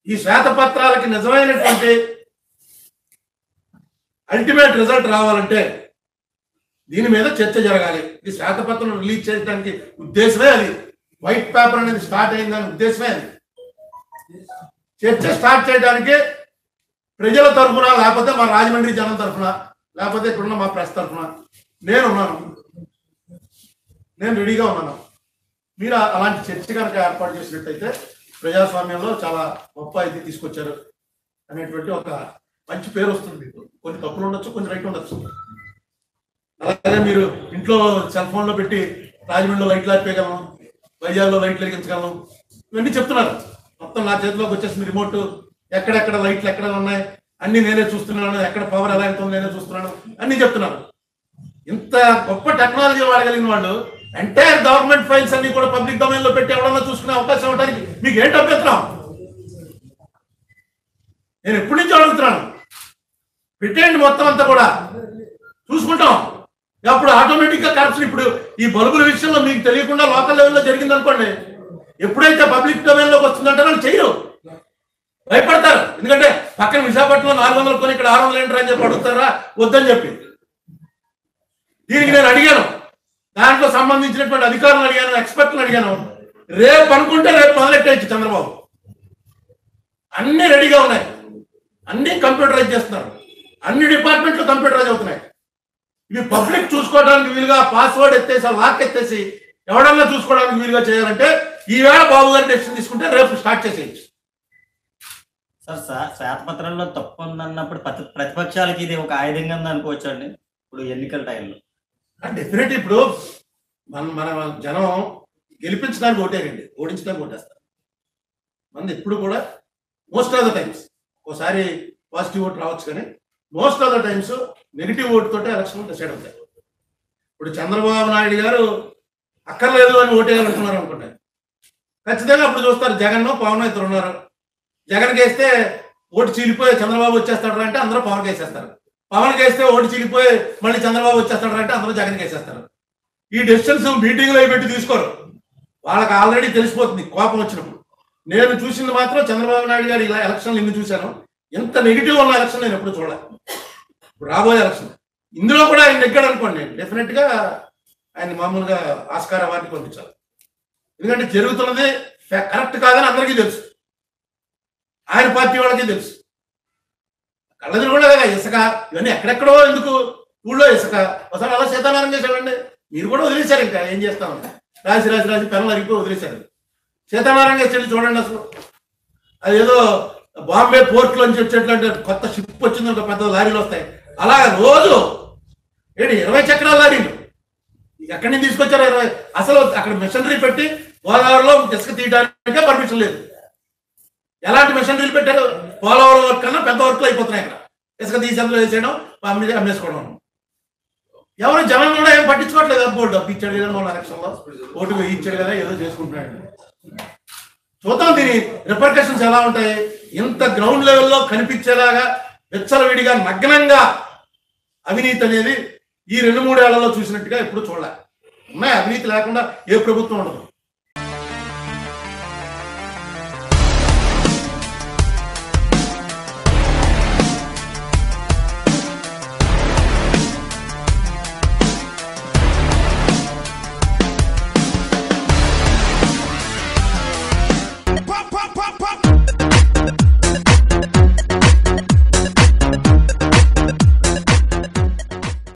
ఈ శ్వేతపత్రాలకి నిజమైనటువంటి ultimate result రావాలంటే దీని మీద చర్చ జరగాలి ఈ శ్వేతపత్రం రిలీజ్ చేయడానికి ఉద్దేశమే అది వైట్ పేపర్ అనేది స్టార్ట్ అయిందని ఉద్దేశమే అది చర్చ స్టార్ట్ చేయడానికి ప్రజల తరఫున లేకపోతే మా రాజమండ్రి జనం తరఫున లేకపోతే ఇక్కడున్న మా ప్రెస్ తరఫున నేను ఉన్నాను నేను రెడీగా ఉన్నాను మీరు అలాంటి చర్చ కనుక ఏర్పాటు చేసినట్టయితే ప్రజాస్వామ్యంలో చాలా గొప్ప ఇది తీసుకొచ్చారు అనేటువంటి ఒక మంచి పేరు వస్తుంది మీకు కొన్ని తప్పులు ఉండొచ్చు కొన్ని రైట్ ఉండొచ్చు అలాగే మీరు ఇంట్లో సెల్ ఫోన్ లో పెట్టి రాజమండ్రిలో లైట్లు ఆపేయగలను వైజాగ్లో లైట్లు వెలిగించగలను ఇవన్నీ చెప్తున్నారు మొత్తం నా చేతిలోకి వచ్చేసింది రిమోట్ ఎక్కడెక్కడ లైట్లు ఎక్కడ ఉన్నాయి అన్ని నేనే చూస్తున్నాను ఎక్కడ పవర్ ఎలా వెళ్తుందో నేనే చూస్తున్నాను అన్ని చెప్తున్నారు ఇంత గొప్ప టెక్నాలజీ వాడగలిగిన వాళ్ళు ఎంటైర్ గవర్నమెంట్ ఫైల్స్ అన్ని కూడా పబ్లిక్ డొమైన్ లో పెట్టి ఎవరన్నా చూసుకునే అవకాశం ఉండడానికి మీకు ఏంటి అభ్యంతరం నేను ఎప్పటి నుంచి అడుగుతున్నాను పెట్టేయండి మొత్తం అంతా కూడా చూసుకుంటాం అప్పుడు ఆటోమేటిక్ గా కరప్షన్ ఇప్పుడు ఈ బల్బుల విషయంలో మీకు తెలియకుండా లోకల్ లెవెల్లో జరిగింది అనుకోండి ఎప్పుడైతే పబ్లిక్ డొమైన్ లోకి వస్తుందంటే వాళ్ళు చేయరు భయపడతారు ఎందుకంటే పక్కన విశాఖపట్నంలో నాలుగు వందలు కొని ఇక్కడ ఆరు వందలు ఏంటారు అని చెప్పి అడుగుతారా వద్దని చెప్పి దీనికి నేను అడిగాను దాంట్లో సంబంధించినటువంటి అధికారులను అడిగాను ఎక్స్పర్ట్లను అడిగాను రేపు అనుకుంటే రేపు మొదలెట్టేయచ్చు చంద్రబాబు అన్ని రెడీగా ఉన్నాయి అన్ని కంప్యూటరైజ్ చేస్తున్నారు అన్ని డిపార్ట్మెంట్లు కంప్యూటరైజ్ అవుతున్నాయి ఇవి పబ్లిక్ చూసుకోవడానికి వీలుగా పాస్వర్డ్ ఎత్తేసి లాక్ ఎత్తేసి ఎవడన్నా చూసుకోవడానికి వీలుగా చేయాలంటే ఈవేళ బాబు గారి డెసిషన్ తీసుకుంటే రేపు స్టార్ట్ చేసేయచ్చు సార్ శా- శ్వేతపత్రంలో తప్పు ఉందన్నప్పుడు ప్రతి- ప్రతిపక్షాలకి ఇది ఒక ఆయుధంగా ఉంది అనుకోవచ్చు అండి ఇప్పుడు ఎన్నికల టైంలో డెఫినెట్ ఇప్పుడు మన మన జనం గెలిపించడానికి ఓటేయండి ఓడించడానికి ఓటేస్తారు మంది ఎప్పుడు కూడా మోస్ట్ ఆఫ్ ద టైమ్స్ ఒకసారి పాజిటివ్ ఓట్ రావచ్చు కానీ most of the times negative vote తోటే ఎలక్షన్ డిసైడ్ అవుతాయి ఇప్పుడు చంద్రబాబు నాయుడు గారు అక్కర్లేదు అని ఓటేయాలనుకున్నారు అనుకుంటా ఖచ్చితంగా అప్పుడు చూస్తారు జగన్ పవన్ ఇద్దరు ఉన్నారు జగన్ వేస్తే ఓటు చీలిపోయి చంద్రబాబు వచ్చేస్తాడు అంటే అందరూ పవన్ వేసేస్తారు పవన్ వేస్తే ఓటు చీలిపోయి మళ్ళీ చంద్రబాబు వచ్చేస్తాడు అంటే అందరూ జగన్ వేసేస్తారు ఈ డెసిషన్స్ మీటింగ్ లో పెట్టి తీసుకోరు వాళ్ళకి ఆల్రెడీ తెలిసిపోతుంది కోపం వచ్చినప్పుడు నేను చూసింది మాత్రం చంద్రబాబు నాయుడు గారి ఇలా ఎలక్షన్లు ఇన్ని చూశాను ఎంత నెగిటివ్ ఉన్న ఎలక్షన్ నేను ఎప్పుడు చూడలే ఇప్పుడు రాబోయే ఎలక్షన్ ఇందులో కూడా ఆయన నెగ్గాడు అనుకోండి డెఫినెట్ గా ఆయన మామూలుగా ఆస్కార్ అవార్డుకి పంపించాలి ఎందుకంటే జరుగుతున్నది కరెక్ట్ కాదని అందరికీ తెలుసు ఆయన పార్టీ వాళ్ళకి తెలుసు కళ్ళెదురు కూడా కదా ఇసుక ఇవన్నీ ఎక్కడెక్కడో ఎందుకు ఊళ్ళో ఇసుక ఒకసారి అలా సీతారామం చేశాడండి మీరు కూడా వదిలేశారు ఇంకా ఏం చేస్తామని రాసి రాసి రాసి పెన్నులు అరిగిపోయి వదిలేశారు సీతారామం చేసి చూడండి అసలు అదేదో బాంబే పోర్ట్ నుంచి వచ్చేటువంటి కొత్త షిప్ వచ్చింది ఒక పెద్ద లారీలు వస్తాయి అలా రోజు ఏంటి ఇరవై చక్రాల లారీలు ఎక్కడి నుంచి తీసుకొచ్చారు ఇరవై అసలు అక్కడ మిషనరీ పెట్టి గోదావరిలో ఇసుక తీయడానికే పర్మిషన్ లేదు ఎలాంటి మిషనరీలు పెట్టారు పోలవరం వర్క్ కన్నా పెద్ద వర్క్లు అయిపోతున్నాయి ఇక్కడ ఇసుక తీసి అందులో వేసేయడం అమ్మి అమ్మేసుకోవడం ఎవరు జనం కూడా ఏం పట్టించుకోవట్లేదు అబ్బో డబ్బు ఇచ్చాడు కదా మన ఎలక్షన్లో ఓటు వేయించాడు కదా ఏదో చేసుకుంటున్నాడు చూద్దాం దీని రిపర్కషన్స్ ఎలా ఉంటాయి ఇంత గ్రౌండ్ లెవెల్లో కనిపించేలాగా విచ్చలవిడిగా నగ్నంగా అవినీతి అనేది ఈ రెండు మూడేళ్లలో చూసినట్టుగా ఎప్పుడు చూడలే ఉన్నాయి అవినీతి లేకుండా ఏ ప్రభుత్వం ఉండదు